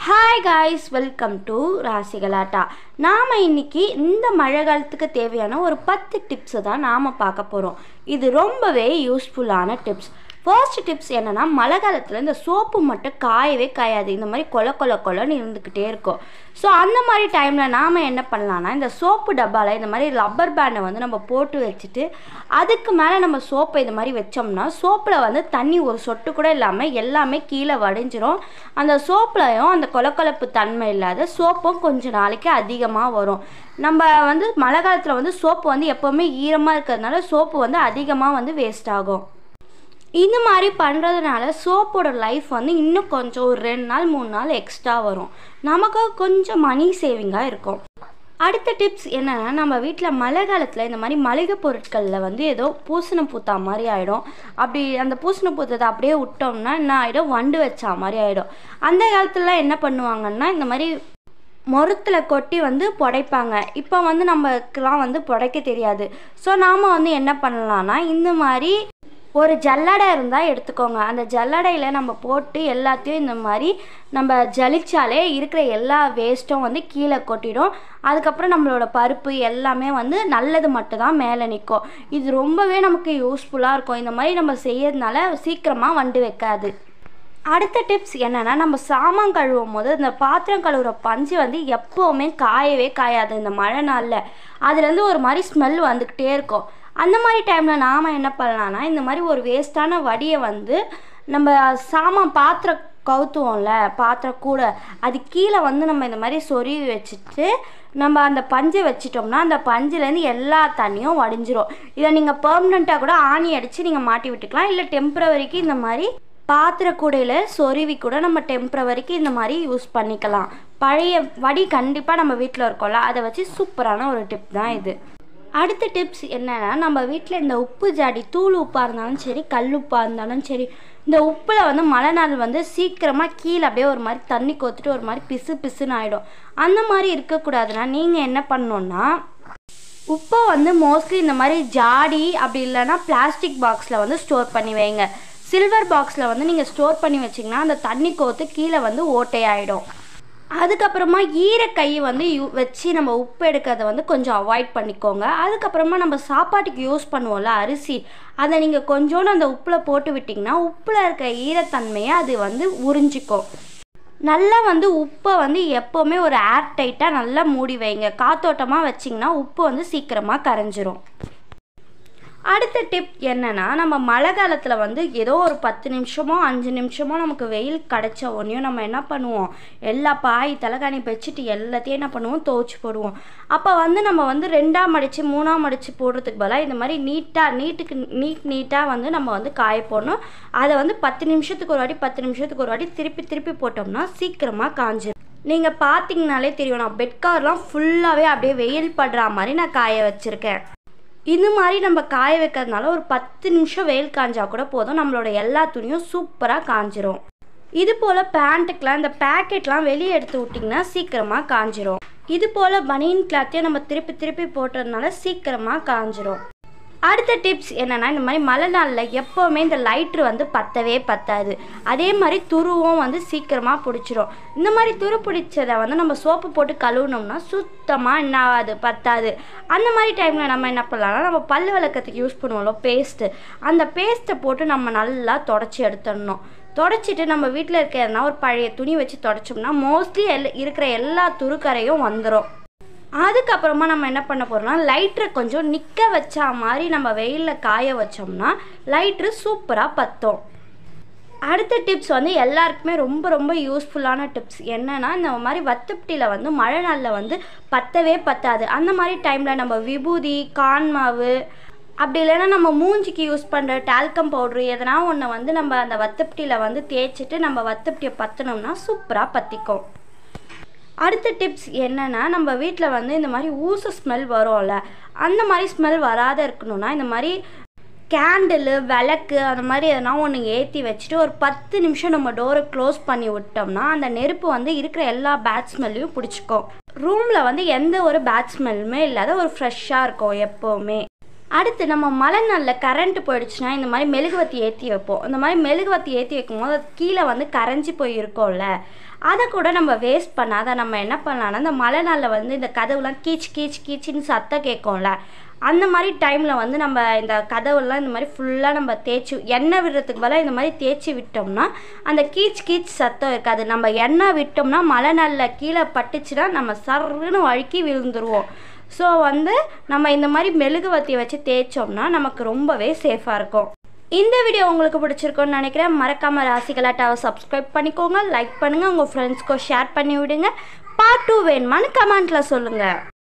hi guys welcome to Rasigalatta நாம் இன்னைக்கு இந்த மழை காலத்துக்கு தேவையான ஒரு பத்து டிப்ஸை தான் நாம் பார்க்க போகிறோம் இது ரொம்பவே யூஸ்ஃபுல்லான டிப்ஸ் ஃபர்ஸ்ட் டிப்ஸ் என்னென்னா மழை காலத்தில் இந்த சோப்பு மட்டும் காயவே காயாது இந்த மாதிரி கொல கொல கொலன்னு இருந்துக்கிட்டே இருக்கும் ஸோ அந்த மாதிரி டைமில் நாம் என்ன பண்ணலான்னா இந்த சோப்பு டப்பாவில் இந்த மாதிரி ரப்பர் பேண்டை வந்து நம்ம போட்டு வச்சுட்டு அதுக்கு மேலே நம்ம சோப்பை இந்த மாதிரி வச்சோம்னா சோப்பில் வந்து தண்ணி ஒரு சொட்டு கூட இல்லாமல் எல்லாமே கீழே வடிஞ்சிரும் அந்த சோப்புலையும் அந்த கொலக்கொலப்பு தன்மை இல்லாத சோப்பும் கொஞ்ச நாளைக்கு அதிகமாக வரும் நம்ம வந்து மழை காலத்தில் வந்து சோப்பு வந்து எப்போவுமே ஈரமாக இருக்கிறதுனால சோப்பு வந்து அதிகமாக வந்து வேஸ்ட் ஆகும் இந்த மாதிரி பண்ணுறதுனால சோப்போட லைஃப் வந்து இன்னும் கொஞ்சம் ஒரு ரெண்டு நாள் மூணு நாள் எக்ஸ்ட்ரா வரும் நமக்கு கொஞ்சம் மணி சேவிங்காக இருக்கும் அடுத்த டிப்ஸ் என்னென்னா நம்ம வீட்டில் மழை காலத்தில் இந்த மாதிரி மளிகை பொருட்களில் வந்து ஏதோ பூசணம் பூத்தா மாதிரி ஆகிடும் அப்படி அந்த பூசணம் பூத்ததை அப்படியே விட்டோம்னா என்ன ஆகிடும் வண்டு வச்சா மாதிரி ஆகிடும் அந்த காலத்துலலாம் என்ன பண்ணுவாங்கன்னா இந்த மாதிரி முறத்தில் கொட்டி வந்து புடைப்பாங்க இப்போ வந்து நமக்குலாம் வந்து புடைக்க தெரியாது ஸோ நாம் வந்து என்ன பண்ணலான்னா இந்த மாதிரி ஒரு ஜல்லடை இருந்தால் எடுத்துக்கோங்க அந்த ஜல்லடையில் நம்ம போட்டு எல்லாத்தையும் இந்த மாதிரி நம்ம ஜலிச்சாலே இருக்கிற எல்லா வேஸ்ட்டும் வந்து கீழே கொட்டிடும் அதுக்கப்புறம் நம்மளோட பருப்பு எல்லாமே வந்து நல்லது மட்டும் தான் மேலே நிற்கும் இது ரொம்பவே நமக்கு யூஸ்ஃபுல்லாக இருக்கும் இந்த மாதிரி நம்ம செய்யறதுனால சீக்கிரமாக வண்டு வைக்காது அடுத்த டிப்ஸ் என்னென்னா நம்ம சாமான் கழுவும் போது இந்த பாத்திரம் கழுவுற பஞ்சு வந்து எப்போவுமே காயவே காயாது இந்த மழை நாளில் அதுலேருந்து ஒரு மாதிரி ஸ்மெல் வந்துக்கிட்டே இருக்கும் அந்த மாதிரி டைமில் நாம் என்ன பண்ணலான்னா இந்த மாதிரி ஒரு வேஸ்ட்டான வடியை வந்து நம்ம சாமான் பாத்திரம் கவுத்துவோம்ல பாத்திரம் கூட அது கீழே வந்து நம்ம இந்த மாதிரி சொருவி வச்சுட்டு நம்ம அந்த பஞ்சை வச்சிட்டோம்னா அந்த பஞ்சுலேருந்து எல்லா தண்ணியும் வடிஞ்சிரும் இதை நீங்கள் பெர்மனெண்ட்டாக கூட ஆணி அடித்து நீங்கள் மாட்டி விட்டுக்கலாம் இல்லை டெம்பரவரிக்கு இந்த மாதிரி பாத்திர கூடையில் சொருவி கூட நம்ம டெம்பரவரிக்கு இந்த மாதிரி யூஸ் பண்ணிக்கலாம் பழைய வடி கண்டிப்பாக நம்ம வீட்டில் இருக்கோம்ல அதை வச்சு சூப்பரான ஒரு டிப் தான் இது அடுத்த டிப்ஸ் என்னென்னா நம்ம வீட்டில் இந்த உப்பு ஜாடி தூள் உப்பாக இருந்தாலும் சரி கல் உப்பாக இருந்தாலும் சரி இந்த உப்பில் வந்து மழை நாள் வந்து சீக்கிரமாக கீழே அப்படியே ஒரு மாதிரி தண்ணி கோத்துட்டு ஒரு மாதிரி பிசு பிசுன்னு ஆகிடும் அந்த மாதிரி இருக்கக்கூடாதுன்னா நீங்கள் என்ன பண்ணணுன்னா உப்பை வந்து மோஸ்ட்லி இந்த மாதிரி ஜாடி அப்படி இல்லைன்னா பிளாஸ்டிக் பாக்ஸில் வந்து ஸ்டோர் பண்ணி வைங்க சில்வர் பாக்ஸில் வந்து நீங்கள் ஸ்டோர் பண்ணி வச்சிங்கன்னா அந்த தண்ணி கோத்து கீழே வந்து ஓட்டையாயிடும் அதுக்கப்புறமா ஈரக்கை வந்து யூ வச்சு நம்ம உப்பு எடுக்கிறத வந்து கொஞ்சம் அவாய்ட் பண்ணிக்கோங்க அதுக்கப்புறமா நம்ம சாப்பாட்டுக்கு யூஸ் பண்ணுவோம்ல அரிசி அதை நீங்கள் கொஞ்சோண்டு அந்த உப்பில் போட்டு விட்டிங்கன்னா உப்பில் இருக்க ஈரத்தன்மையை அது வந்து உறிஞ்சிக்கும் நல்லா வந்து உப்பை வந்து எப்போவுமே ஒரு ஏர் டைட்டாக நல்லா மூடி வைங்க காத்தோட்டமாக வச்சிங்கன்னா உப்பு வந்து சீக்கிரமாக கரைஞ்சிரும் அடுத்த டிப் என்னென்னா நம்ம மழை காலத்தில் வந்து ஏதோ ஒரு பத்து நிமிஷமோ அஞ்சு நிமிஷமோ நமக்கு வெயில் கிடச்ச உடனேயும் நம்ம என்ன பண்ணுவோம் எல்லா பாய் தலைகாணி வச்சுட்டு எல்லாத்தையும் என்ன பண்ணுவோம் துவச்சி போடுவோம் அப்போ வந்து நம்ம வந்து ரெண்டாக மடித்து மூணாக மடித்து போடுறதுக்கு பதிலாக இந்த மாதிரி நீட்டாக நீட்டுக்கு நீட் நீட்டாக வந்து நம்ம வந்து காய போடணும் அதை வந்து பத்து நிமிஷத்துக்கு ஒரு வாட்டி பத்து நிமிஷத்துக்கு ஒரு வாட்டி திருப்பி திருப்பி போட்டோம்னா சீக்கிரமாக காஞ்சிடும் நீங்கள் பார்த்தீங்கனாலே தெரியும் நான் பெட் கவர்லாம் ஃபுல்லாகவே அப்படியே வெயில் படுற மாதிரி நான் காய வச்சுருக்கேன் இது மாதிரி நம்ம காய வைக்கிறதுனால ஒரு பத்து நிமிஷம் வெயில் காஞ்சா கூட போதும் நம்மளோட எல்லா துணியும் சூப்பராக காஞ்சிரும் இது போல் பேண்ட்டுக்கெலாம் இந்த பேக்கெட்லாம் வெளியே எடுத்து விட்டிங்கன்னா சீக்கிரமாக காஞ்சிரும் இது போல் பனியன் கிளாத்தையும் நம்ம திருப்பி திருப்பி போட்டதுனால சீக்கிரமாக காஞ்சிரும் அடுத்த டிப்ஸ் என்னென்னா இந்த மாதிரி மழை நாளில் எப்போவுமே இந்த லைட்ரு வந்து பத்தவே பத்தாது அதே மாதிரி துருவும் வந்து சீக்கிரமாக பிடிச்சிரும் இந்த மாதிரி துரு பிடிச்சதை வந்து நம்ம சோப்பு போட்டு கழுவுனோம்னா சுத்தமாக என்ன ஆகாது பத்தாது அந்த மாதிரி டைமில் நம்ம என்ன பண்ணலாம்னா நம்ம பல் விளக்கத்துக்கு யூஸ் பண்ணுவோம்ல பேஸ்ட்டு அந்த பேஸ்ட்டை போட்டு நம்ம நல்லா தொடச்சி எடுத்துடணும் தொடச்சிட்டு நம்ம வீட்டில் இருக்க எதனா ஒரு பழைய துணி வச்சு தொடச்சோம்னா மோஸ்ட்லி எல் இருக்கிற எல்லா துருக்கரையும் வந்துடும் அதுக்கப்புறமா நம்ம என்ன பண்ண போகிறோம்னா லைட்ரு கொஞ்சம் நிற்க வச்சா மாதிரி நம்ம வெயிலில் காய வச்சோம்னா லைட்ரு சூப்பராக பற்றும் அடுத்த டிப்ஸ் வந்து எல்லாருக்குமே ரொம்ப ரொம்ப யூஸ்ஃபுல்லான டிப்ஸ் என்னென்னா இந்த மாதிரி வத்துப்டியில் வந்து மழை நாளில் வந்து பத்தவே பத்தாது அந்த மாதிரி டைமில் நம்ம விபூதி கான் மாவு அப்படி இல்லைன்னா நம்ம மூஞ்சிக்கு யூஸ் பண்ணுற டால்கம் பவுட்ரு எதனா ஒன்று வந்து நம்ம அந்த வத்துப்டியில் வந்து தேய்ச்சிட்டு நம்ம வத்துப்டியை பற்றினோம்னா சூப்பராக பற்றிக்கும் அடுத்த டிப்ஸ் என்னென்னா நம்ம வீட்டில் வந்து இந்த மாதிரி ஊசு ஸ்மெல் வரும்ல அந்த மாதிரி ஸ்மெல் வராத இருக்கணும்னா இந்த மாதிரி கேண்டிலு விளக்கு அந்த மாதிரி எதனா ஒன்று ஏற்றி வச்சுட்டு ஒரு பத்து நிமிஷம் நம்ம டோரை க்ளோஸ் பண்ணி விட்டோம்னா அந்த நெருப்பு வந்து இருக்கிற எல்லா பேட் ஸ்மெல்லையும் பிடிச்சிக்கும் ரூமில் வந்து எந்த ஒரு பேட் ஸ்மெல்லுமே இல்லாத ஒரு ஃப்ரெஷ்ஷாக இருக்கும் எப்போவுமே அடுத்து நம்ம மழை நாளில் கரண்ட் போயிடுச்சுன்னா இந்த மாதிரி மெழுகுவத்தி ஏற்றி வைப்போம் இந்த மாதிரி மெழுகுவத்தி ஏற்றி வைக்கும் போது அது கீழே வந்து கரைஞ்சி போய் இருக்கும்ல அதை கூட நம்ம வேஸ்ட் பண்ணாத நம்ம என்ன பண்ணலாம்னா இந்த மழை நாளில் வந்து இந்த கதவுலாம் கீச் கீச் கீச்சின்னு சத்தம் கேட்கும்ல அந்த மாதிரி டைமில் வந்து நம்ம இந்த கதவுலாம் இந்த மாதிரி ஃபுல்லாக நம்ம தேய்ச்சி எண்ணெய் விடுறதுக்கு பதிலாக இந்த மாதிரி தேய்ச்சி விட்டோம்னா அந்த கீச் கீச் சத்தம் இருக்காது நம்ம எண்ணெய் விட்டோம்னா மழை நாளில் கீழே பட்டுச்சுன்னா நம்ம சர்ன்னு வழுக்கி விழுந்துருவோம் ஸோ வந்து நம்ம இந்த மாதிரி மெழுகுவத்தியை வச்சு தேய்ச்சோம்னா நமக்கு ரொம்பவே சேஃபாக இருக்கும் இந்த வீடியோ உங்களுக்கு பிடிச்சிருக்கும்னு நினைக்கிறேன் மறக்காமல் ராசிகளாட்டாவை சப்ஸ்கிரைப் பண்ணிக்கோங்க லைக் பண்ணுங்கள் உங்கள் ஃப்ரெண்ட்ஸ்க்கோ ஷேர் பண்ணி விடுங்க பார்ட் டூ வேணுமான்னு கமெண்ட்டில் சொல்லுங்கள்